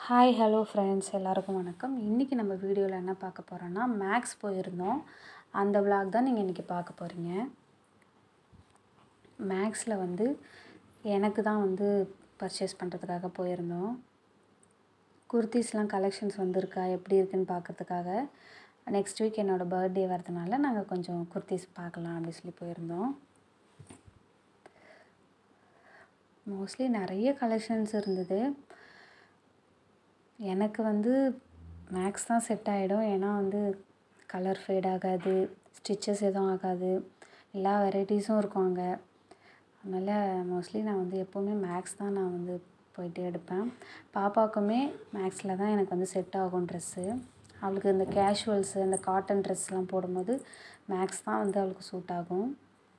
hi hello friends எல்லாருக்கும் வணக்கம் இன்றைக்கி நம்ம வீடியோவில் என்ன பார்க்க போகிறோன்னா மேக்ஸ் போயிருந்தோம் அந்த விலாக் தான் நீங்கள் இன்றைக்கி பார்க்க போகிறீங்க மேக்ஸில் வந்து எனக்கு தான் வந்து பர்ச்சேஸ் பண்ணுறதுக்காக போயிருந்தோம் குர்த்திஸ்லாம் கலெக்ஷன்ஸ் வந்திருக்கா எப்படி இருக்குன்னு பார்க்கறதுக்காக நெக்ஸ்ட் வீக் என்னோடய பர்த்டே வரதுனால நாங்கள் கொஞ்சம் குர்த்திஸ் பார்க்கலாம் அப்படின்னு சொல்லி போயிருந்தோம் மோஸ்ட்லி நிறைய கலெக்ஷன்ஸ் இருந்தது எனக்கு வந்து மேக்ஸ் தான் செட் ஆகிடும் ஏன்னா வந்து கலர் ஃபேட் ஆகாது ஸ்டிச்சஸ் எதுவும் ஆகாது எல்லா வெரைட்டிஸும் இருக்கும் அங்கே அதனால் மோஸ்ட்லி நான் வந்து எப்போவுமே மேக்ஸ் தான் நான் வந்து போயிட்டு எடுப்பேன் பாப்பாவுக்குமே மேக்ஸில் தான் எனக்கு வந்து செட் ஆகும் ட்ரெஸ்ஸு அவளுக்கு இந்த கேஷுவல்ஸு இந்த காட்டன் ட்ரெஸ்லாம் போடும்போது மேக்ஸ் தான் வந்து அவளுக்கு சூட் ஆகும்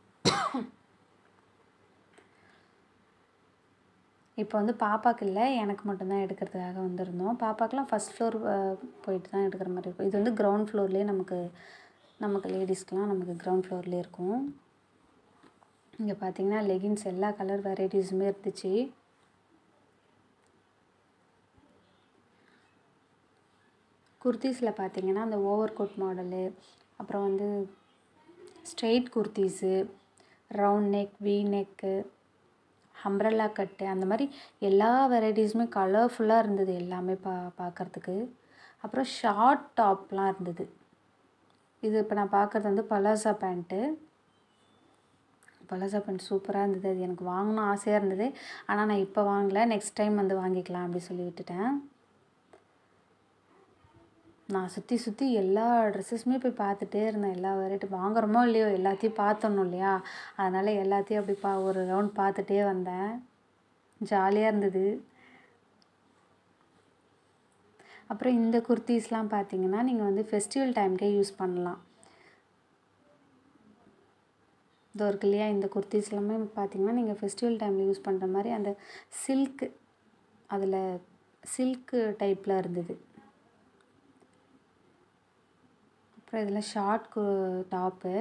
இப்போ வந்து பாப்பாவுக்கு இல்லை எனக்கு மட்டும்தான் எடுக்கிறதுக்காக வந்திருந்தோம் பாப்பாக்கெலாம் ஃபஸ்ட் ஃப்ளோர் போயிட்டு தான் எடுக்கிற மாதிரி இருக்கும் இது வந்து கிரவுண்ட் ஃப்ளோர்லேயே நமக்கு நமக்கு லேடிஸ்க்கெலாம் நமக்கு கிரவுண்ட் ஃப்ளோர்லேயே இருக்கும் இங்கே பார்த்தீங்கன்னா லெகின்ஸ் எல்லா கலர் வெரைட்டிஸுமே இருந்துச்சு குர்த்திஸில் பார்த்தீங்கன்னா அந்த ஓவர் கோட் மாடலு அப்புறம் வந்து straight kurtis round neck V neck umbrella cut அந்த மாதிரி எல்லா வெரைட்டிஸுமே கலர்ஃபுல்லாக இருந்தது எல்லாமே பா பார்க்குறதுக்கு அப்புறம் ஷார்ட் டாப்லாம் இருந்தது இது இப்போ நான் பார்க்குறது வந்து பலாசா பேண்ட்டு பலாசா பேண்ட் சூப்பராக இருந்தது அது எனக்கு வாங்கணும் ஆசையாக இருந்தது ஆனால் நான் இப்போ வாங்கலை நெக்ஸ்ட் டைம் வந்து வாங்கிக்கலாம் அப்படி சொல்லி விட்டுட்டேன் நான் சுற்றி சுற்றி எல்லா ட்ரெஸ்ஸஸுமே போய் பார்த்துட்டே இருந்தேன் எல்லா வெரைட்டி வாங்குறோமோ இல்லையோ எல்லாத்தையும் பார்த்தணும் இல்லையா அதனால் எல்லாத்தையும் அப்படி பா ஒரு ரவுண்ட் பார்த்துட்டே வந்தேன் ஜாலியாக இருந்தது அப்புறம் இந்த குர்த்திஸ்லாம் பார்த்தீங்கன்னா நீங்கள் வந்து ஃபெஸ்டிவல் டைம்க்கே யூஸ் பண்ணலாம் இதோ இருக்கு இல்லையா இந்த குர்த்திஸ் எல்லாமே பார்த்தீங்கன்னா நீங்கள் ஃபெஸ்டிவல் டைமில் யூஸ் பண்ணுற மாதிரி அந்த சில்க்கு அதில் சில்க்கு டைப்பில் இருந்தது அப்புறம் இதில் ஷார்ட் கு டாப்பு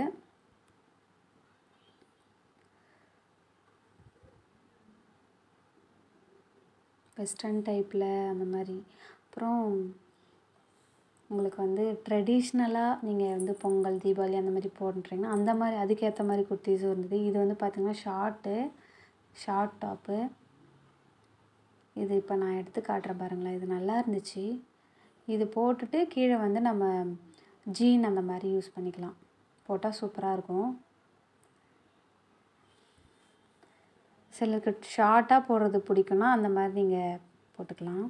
வெஸ்டர்ன் டைப்பில் அந்த மாதிரி அப்புறம் உங்களுக்கு வந்து ட்ரெடிஷ்னலாக நீங்கள் வந்து பொங்கல் தீபாவளி அந்த மாதிரி போடுறீங்கன்னா அந்த மாதிரி அதுக்கேற்ற மாதிரி குர்த்திஸும் இருந்தது இது வந்து பார்த்திங்கன்னா ஷார்ட்டு ஷார்ட் டாப்பு இது இப்போ நான் எடுத்து காட்டுறேன் பாருங்களேன் இது நல்லா இருந்துச்சு இது போட்டுட்டு கீழே வந்து நம்ம ஜீன் அந்த மாதிரி யூஸ் பண்ணிக்கலாம் போட்டால் சூப்பராக இருக்கும் சிலருக்கு ஷார்ட்டாக போடுறது பிடிக்கும்னா அந்த மாதிரி நீங்கள் போட்டுக்கலாம்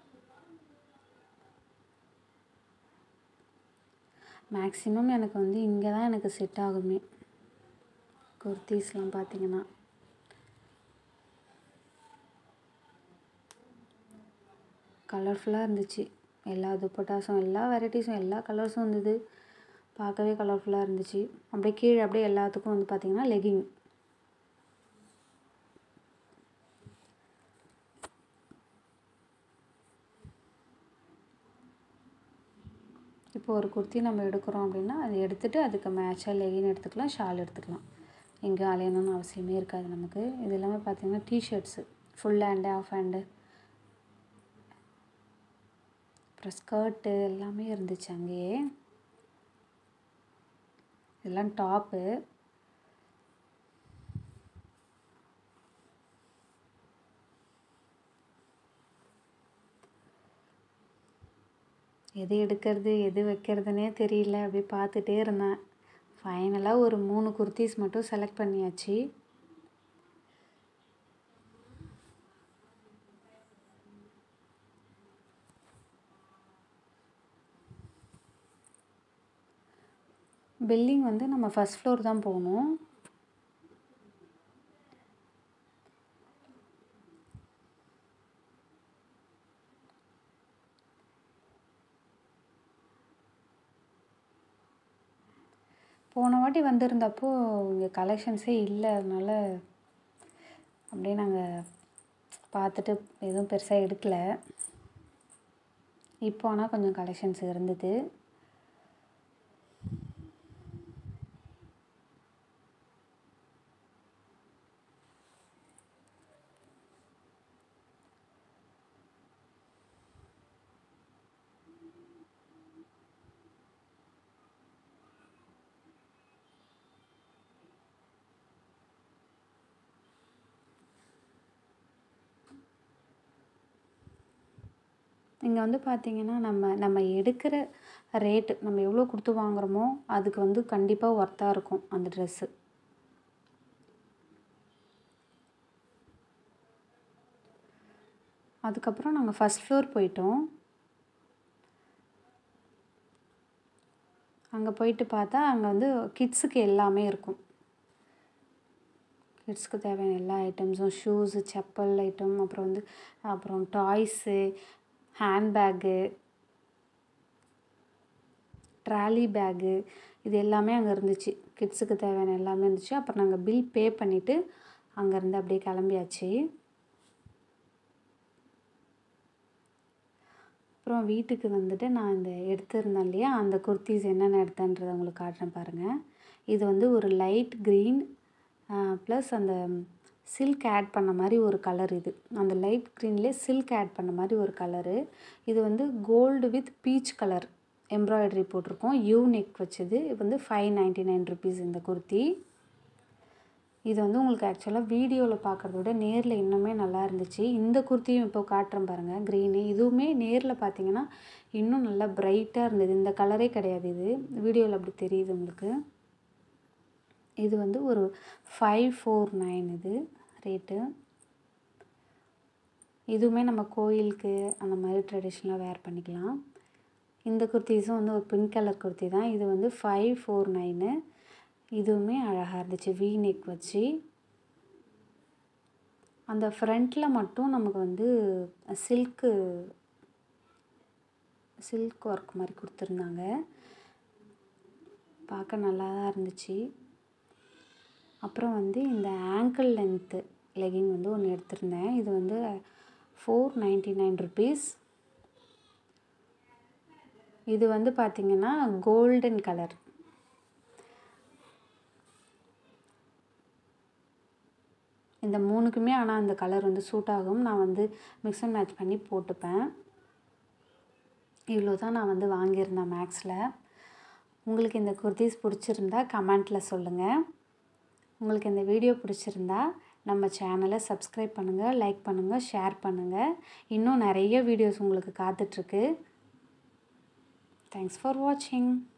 மேக்ஸிமம் எனக்கு வந்து இங்கே தான் எனக்கு செட் ஆகுமே குர்த்திஸ்லாம் பார்த்தீங்கன்னா கலர்ஃபுல்லாக இருந்துச்சு எல்லா துப்பட்டாஸும் எல்லா வெரைட்டிஸும் எல்லா கலர்ஸும் இருந்தது பார்க்கவே கலர்ஃபுல்லாக இருந்துச்சு அப்படியே கீழே அப்படியே எல்லாத்துக்கும் வந்து பார்த்திங்கன்னா லெகிங் இப்போ ஒரு குர்த்தி நம்ம எடுக்கிறோம் அப்படின்னா அது எடுத்துகிட்டு அதுக்கு மேட்சாக லெகின் எடுத்துக்கலாம் ஷால் எடுத்துக்கலாம் எங்கேயும் அலையணும்னு அவசியமே இருக்காது நமக்கு இது எல்லாமே பார்த்திங்கன்னா T shirts full hand half hand அப்புறம் ஸ்கர்ட்டு எல்லாமே இருந்துச்சு அங்கேயே இதெல்லாம் டாப்பு எது எடுக்கிறது எது வைக்கிறதுனே தெரியல அப்படியே பார்த்துட்டே இருந்தேன் ஃபைனலாக ஒரு மூணு குர்த்திஸ் மட்டும் செலக்ட் பண்ணியாச்சு பில்டிங் வந்து நம்ம ஃபஸ்ட் ஃப்ளோர் தான் போகணும் போன வாட்டி வந்திருந்தப்போ இங்கே கலெக்ஷன்ஸே இல்லை அதனால அப்படியே நாங்கள் பார்த்துட்டு எதுவும் பெருசாக எடுக்கலை இப்போ ஆனால் கொஞ்சம் கலெக்ஷன்ஸ் இருந்தது இங்கே வந்து பார்த்திங்கன்னா நம்ம நம்ம எடுக்கிற ரேட்டு நம்ம எவ்வளோ கொடுத்து வாங்குகிறோமோ அதுக்கு வந்து கண்டிப்பாக ஒர்த்தாக இருக்கும் அந்த ட்ரெஸ்ஸு அதுக்கப்புறம் நாங்கள் ஃபஸ்ட் ஃப்ளோர் போயிட்டோம் அங்கே போயிட்டு பார்த்தா அங்கே வந்து கிட்ஸுக்கு எல்லாமே இருக்கும் கிட்ஸ்க்கு தேவையான எல்லா ஐட்டம்ஸும் ஷூஸு செப்பல் ஐட்டம் அப்புறம் வந்து அப்புறம் டாய்ஸு ஹேண்ட்பேக்கு ட்ராலி பேக்கு இது எல்லாமே அங்கே இருந்துச்சு கிட்ஸுக்கு தேவையான எல்லாமே இருந்துச்சு அப்புறம் நாங்கள் பில் பே பண்ணிவிட்டு அங்கேருந்து அப்படியே கிளம்பியாச்சு அப்புறம் வீட்டுக்கு வந்துட்டு நான் இந்த எடுத்திருந்தேன் இல்லையா அந்த குர்த்திஸ் என்னென்ன எடுத்தேன்றதை உங்களுக்கு காட்டுறேன் பாருங்கள் இது வந்து ஒரு லைட் க்ரீன் ப்ளஸ் அந்த சில்க் ஆட் பண்ண மாதிரி ஒரு கலர் இது அந்த லைட் க்ரீன்லேயே சில்க் ஆட் பண்ண மாதிரி ஒரு கலரு இது வந்து gold with peach colour embroidery போட்டிருக்கோம் யூ நெக் வச்சது இது வந்து ஃபைவ் நைன்ட்டி நைன் ருபீஸ் இந்த குர்த்தி இது வந்து உங்களுக்கு ஆக்சுவலாக வீடியோவில் பார்க்குறத விட நேரில் இன்னுமே நல்லா இருந்துச்சு இந்த குர்த்தியும் இப்போ காட்டுறேன் பாருங்கள் க்ரீனு இதுவுமே நேரில் பார்த்தீங்கன்னா இன்னும் நல்லா பிரைட்டாக இருந்தது இந்த கலரே கிடையாது இது வீடியோவில் அப்படி தெரியுது உங்களுக்கு இது வந்து ஒரு ஃபைவ் ஃபோர் நைன் இது ரேட்டு இதுவுமே நம்ம கோயிலுக்கு அந்த மாதிரி ட்ரெடிஷ்னலாக வேர் பண்ணிக்கலாம் இந்த குர்த்திஸும் வந்து ஒரு பிங்க் கலர் குர்த்தி தான் இது வந்து ஃபைவ் ஃபோர் நைனு இதுவுமே அழகாக இருந்துச்சு வி நெக் வச்சு அந்த ஃப்ரண்ட்டில் மட்டும் நமக்கு வந்து சில்க்கு சில்க் ஒர்க் மாதிரி கொடுத்துருந்தாங்க பார்க்க நல்லா தான் இருந்துச்சு அப்புறம் வந்து இந்த ஆங்கிள் லென்த்து லெகின் வந்து ஒன்று எடுத்திருந்தேன் இது வந்து ஃபோர் நைன்ட்டி நைன் ருபீஸ் இது வந்து பார்த்திங்கன்னா கோல்டன் கலர் இந்த மூணுக்குமே ஆனால் அந்த கலர் வந்து சூட் ஆகும் நான் வந்து மிக்ஸ் அண்ட் மேட்ச் பண்ணி போட்டுப்பேன் இவ்வளோ தான் நான் வந்து வாங்கியிருந்தேன் மேக்ஸில் உங்களுக்கு இந்த குர்த்திஸ் பிடிச்சிருந்தா கமெண்ட்டில் சொல்லுங்கள் உங்களுக்கு இந்த வீடியோ பிடிச்சிருந்தா நம்ம சேனலை சப்ஸ்கிரைப் பண்ணுங்கள் லைக் பண்ணுங்கள் ஷேர் பண்ணுங்கள் இன்னும் நிறைய வீடியோஸ் உங்களுக்கு காத்துட்ருக்கு தேங்க்ஸ் ஃபார் வாட்சிங்